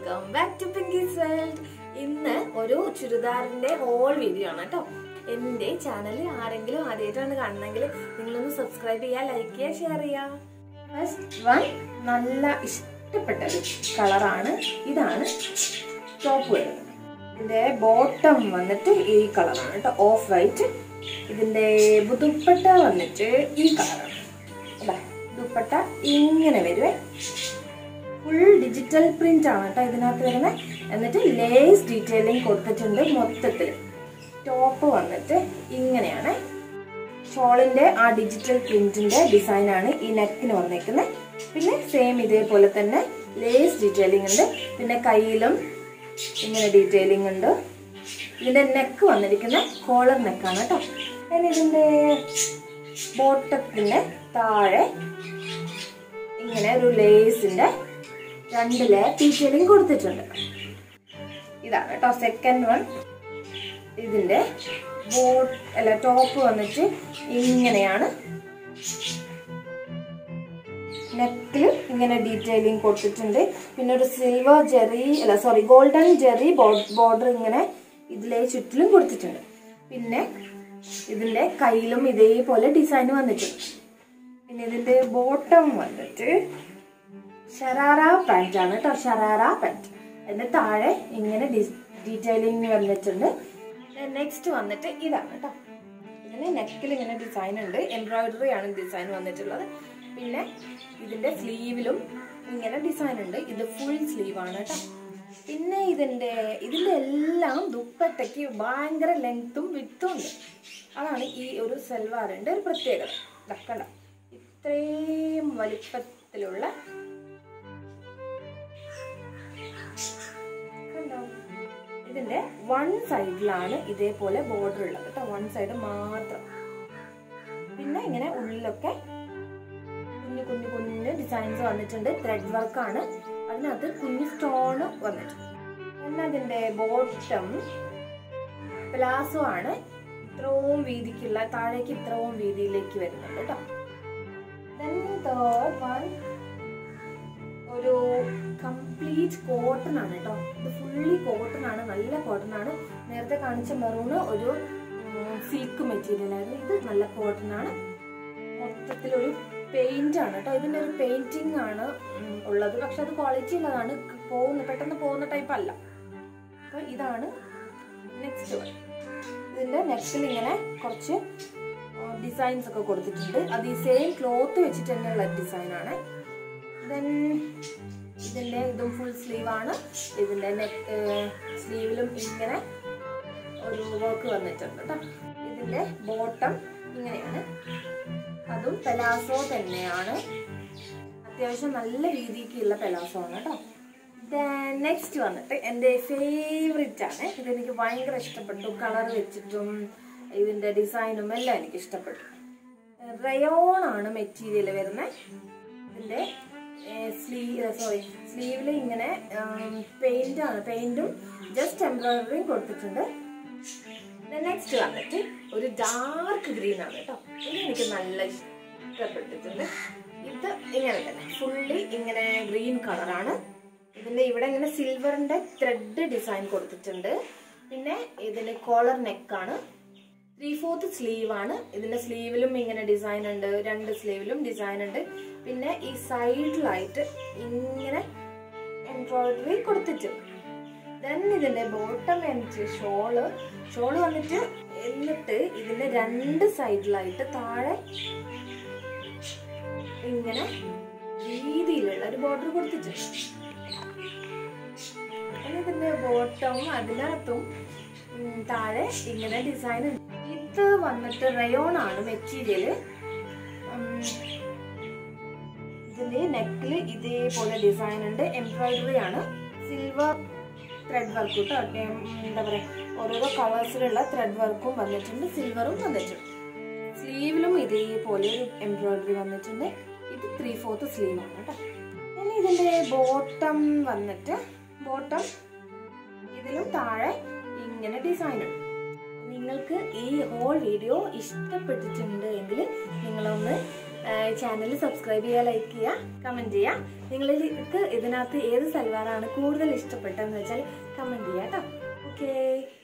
welcome back to Pinky's world ഇന്ന് ഒരു ചുരിദാറിന്റെ whole video ആണ് കേട്ടോ എന്റെ ചാനൽ ആരെങ്കിലും ആദ്യമായിട്ടാണ് കാണുന്നെങ്കിൽ നിങ്ങളൊന്ന് സബ്സ്ക്രൈബ് ചെയ്യുക ലൈക്ക് ചെയ്യുക ഷെയർ ചെയ്യുക ഫസ്റ്റ് വൺ നല്ല ഇഷ്ടപ്പെട്ട ഒരു കളറാണ് ഇതാണ് ടോപ്പ് വരുന്നത് ഇതിന്റെ ബോട്ടം വന്നിട്ട് ഈ കളറാണ് കേട്ടോ ഓഫ് വൈറ്റ് ഇതിന്റെ ദുപ്പട്ട വന്നിട്ട് ഈ കളറാണ് അല്ലേ ദുപ്പട്ട ഇങ്ങനെ വരുവേ ഫുൾ ഡിജിറ്റൽ പ്രിന്റ് ആണ് കേട്ടോ ഇതിനകത്ത് വരുന്നത് എന്നിട്ട് ലേസ് ഡീറ്റെയിലിംഗ് കൊടുത്തിട്ടുണ്ട് മൊത്തത്തിൽ ടോപ്പ് വന്നിട്ട് ഇങ്ങനെയാണ് ഷോളിന്റെ ആ ഡിജിറ്റൽ പ്രിന്റിന്റെ ഡിസൈൻ ആണ് ഈ നെക്കിന് വന്നേക്കുന്നത് പിന്നെ സെയിം ഇതേപോലെ തന്നെ ലേസ് ഡീറ്റെയിലിംഗ് ഉണ്ട് പിന്നെ കയ്യിലും ഇങ്ങനെ ഡീറ്റെയിലിംഗ് ഉണ്ട് ഇതിന്റെ നെക്ക് വന്നിരിക്കുന്ന കോളർ നെക്കാണ് കേട്ടോ പിന്നെ ഇതിന്റെ ബോട്ടത്തിന്റെ താഴെ ഇങ്ങനെ ഒരു ലേസിന്റെ രണ്ട് ലെയർ ഡീറ്റെയിലിംഗ് കൊടുത്തിട്ടുണ്ട് ഇതാണ് കേട്ടോ സെക്കൻഡ് വൺ ഇതിന്റെ ബോട്ട് അല്ല ടോപ്പ് വന്നിട്ട് ഇങ്ങനെയാണ് നെക്കിൽ ഇങ്ങനെ ഡീറ്റെയിലിംഗ് കൊടുത്തിട്ടുണ്ട് പിന്നെ ഒരു സിൽവർ ജെറി അല്ല സോറി ഗോൾഡൻ ജെറി ബോർഡർ ഇങ്ങനെ ഇതിലെ ചുറ്റിലും കൊടുത്തിട്ടുണ്ട് പിന്നെ ഇതിന്റെ കയ്യിലും ഇതേപോലെ ഡിസൈൻ വന്നിട്ടുണ്ട് പിന്നെ ഇതിന്റെ ബോട്ടം വന്നിട്ട് ഷറാറ പാന്റ് ആണ് കേട്ടോ ഷറാറ പാന്റ് അതിന്റെ താഴെ ഇങ്ങനെ ഡീറ്റെയിലിംഗ് വന്നിട്ടുണ്ട് നെക്സ്റ്റ് വന്നിട്ട് ഇതാണ് കേട്ടോ ഇതിന് നെക്കിൽ ഇങ്ങനെ ഡിസൈൻ ഉണ്ട് എംബ്രോയിഡറി ആണ് ഡിസൈൻ വന്നിട്ടുള്ളത് പിന്നെ ഇതിന്റെ സ്ലീവിലും ഇങ്ങനെ ഡിസൈൻ ഉണ്ട് ഇത് ഫുൾ സ്ലീവ് ആണ് കേട്ടോ പിന്നെ ഇതിന്റെ ഇതിന്റെ എല്ലാം ദുപ്പട്ടയ്ക്ക് ഭയങ്കര ലെങ്ത്തും വിത്തും ഉണ്ട് അതാണ് ഈ ഒരു സൽവാറിന്റെ ഒരു പ്രത്യേകത ദാ കണ്ടോ ഇത്രയും വലിപ്പത്തിലുള്ള കണ്ടോ ഇതിന്റെ വൺ സൈഡിലാണ് ഇതേപോലെ ബോർഡർ ഉള്ളത് കേട്ടോ വൺ സൈഡ് മാത്രം പിന്നെ ഇങ്ങനെ ഉള്ളിലൊക്കെ കുഞ്ഞു കുഞ്ഞു കുഞ്ഞു ഡിസൈൻസ് വന്നിട്ടുണ്ട് ത്രെഡ് വർക്കാണ് അതിനകത്ത് കുഞ്ഞു സ്റ്റോൺ വന്നിട്ടുണ്ട് പിന്നെ അതിന്റെ ബോട്ടം പ്ലാസോ ആണ് ഇത്രയും വീതിക്കുള്ള താഴേക്ക് ഇത്രയും വീതിയിലേക്ക് വരുന്നുണ്ട് കേട്ടോ തേർഡ് വൺ ഒരു കംപ്ലീറ്റ് കോട്ടൺ ആണ് കേട്ടോ ഇത് ഫുള്ളി കോട്ടൺ ആണ് നല്ല കോട്ടൺ ആണ് നേരത്തെ കാണിച്ച മെറൂണ് ഒരു സിൽക്ക് മെറ്റീരിയൽ ആയിരുന്നു ഇത് നല്ല കോട്ടൺ ആണ് മൊത്തത്തിൽ ഒരു പെയിന്റ് ആണ് കേട്ടോ ഇതിന്റെ ഒരു പെയിന്റിംഗ് ആണ് ഉം, ഉള്ളത് പക്ഷെ അത് ക്വാളിറ്റി ഉള്ളതാണ് പോകുന്ന പെട്ടെന്ന് പോകുന്ന ടൈപ്പ് അല്ല അപ്പൊ ഇതാണ് നെക്സ്റ്റ് വൺ ഇതിന്റെ നെക്കിൽ ഇങ്ങനെ കുറച്ച് ഡിസൈൻസ് ഒക്കെ കൊടുത്തിട്ടുണ്ട് അത് ഈ സെയിം ക്ലോത്ത് വെച്ചിട്ട് തന്നെയുള്ള ഡിസൈൻ ആണ് ദെൻ ഇതിന്റെ ഇതും ഫുൾ സ്ലീവ് ആണ് ഇതിന്റെ നെക്ക് സ്ലീവിലും ഇങ്ങനെ ഒരു വർക്ക് വന്നിട്ടുണ്ട് കേട്ടോ ഇതിന്റെ ബോട്ടം ഇങ്ങനെയാണ് അതും പെലാസോ തന്നെയാണ് അത്യാവശ്യം നല്ല രീതിക്കുള്ള പെലാസോ ആണ് കേട്ടോ നെക്സ്റ്റ് വന്നിട്ട് എൻ്റെ ഫേവറേറ്റ് ആണ് ഇതെനിക്ക് ഭയങ്കര ഇഷ്ടപ്പെട്ടു കളർ വെച്ചിട്ടും ഇതിന്റെ ഡിസൈനും എല്ലാം എനിക്ക് ഇഷ്ടപ്പെട്ടു റയോൺ ആണ് മെറ്റീരിയൽ വരുന്നത് ഇതിന്റെ സ്ലീവ് സോറി സ്ലീവിൽ ഇങ്ങനെ പെയിന്റ് ആണ് പെയിന്റും ജസ്റ്റ് എംബ്രോയിഡറിയും കൊടുത്തിട്ടുണ്ട് നെക്സ്റ്റ് വന്നിട്ട് ഒരു ഡാർക്ക് ഗ്രീൻ ആണ് കേട്ടോ ഇത് എനിക്ക് നല്ല ഇഷ്ടപ്പെട്ടിട്ടുണ്ട് ഇത് ഇങ്ങനെ തന്നെ ഫുള്ളി ഇങ്ങനെ ഗ്രീൻ കളറാണ് ഇതിന്റെ ഇവിടെ ഇങ്ങനെ സിൽവറിന്റെ ത്രെഡ് ഡിസൈൻ കൊടുത്തിട്ടുണ്ട് പിന്നെ ഇതിന്റെ കോളർ നെക്കാണ് ത്രീ ഫോർത്ത് സ്ലീവ് ആണ് ഇതിന്റെ സ്ലീവിലും ഇങ്ങനെ ഡിസൈൻ ഉണ്ട് രണ്ട് സ്ലീവിലും ഡിസൈൻ ഉണ്ട് പിന്നെ ഈ സൈഡിലായിട്ട് ഇങ്ങനെ എംബ്രോയിഡറി കൊടുത്തിട്ടുണ്ട് ദെൻ ഇതിന്റെ ബോട്ടം എനിക്ക് ഷോള് ഷോള് വന്നിട്ട് എന്നിട്ട് ഇതിന്റെ രണ്ട് സൈഡിലായിട്ട് താഴെ ഇങ്ങനെ രീതിയിലുള്ള ഒരു ബോർഡർ കൊടുത്തിട്ടുണ്ട് പിന്നെ ഇതിന്റെ ബോട്ടവും അതിനകത്തും ഉം, താഴെ ഇങ്ങനെ ഡിസൈൻ ഉണ്ട് ഇത് വന്നിട്ട് റയോൺ ആണ് മെറ്റീരിയല് ഇതിന്റെ നെക്കില് ഇതേപോലെ ഡിസൈൻ ഉണ്ട് എംബ്രോയിഡറി ആണ് സിൽവർ ത്രെഡ് വർക്ക് കേട്ടോ ഉം, എന്താ പറയാ ഓരോരോ കളേഴ്സിലുള്ള ത്രെഡ് വർക്കും വന്നിട്ടുണ്ട് സിൽവറും വന്നിട്ടുണ്ട് സ്ലീവിലും ഇതേപോലെ ഒരു എംബ്രോയിഡറി വന്നിട്ടുണ്ട് ഇത് ത്രീ ഫോർത്ത് സ്ലീവ് ആണ് കേട്ടോ പിന്നെ ഇതിന്റെ ബോട്ടം വന്നിട്ട് ബോട്ടം ഇതിലും താഴെ ഇങ്ങനെ ഡിസൈൻ ഉണ്ട് നിങ്ങൾക്ക് ഈ ഹോൾ വീഡിയോ ഇഷ്ടപ്പെട്ടിട്ടുണ്ട് എങ്കിൽ നിങ്ങളൊന്ന് ചാനൽ സബ്സ്ക്രൈബ് ചെയ്യുക ലൈക്ക് ചെയ്യുക കമൻറ്റ് ചെയ്യുക നിങ്ങൾക്ക് ഇതിനകത്ത് ഏത് സൽവാറാണ് കൂടുതൽ ഇഷ്ടപ്പെട്ടതെന്ന് വെച്ചാൽ കമൻറ്റ് ചെയ്യുക കേട്ടോ ഓക്കേ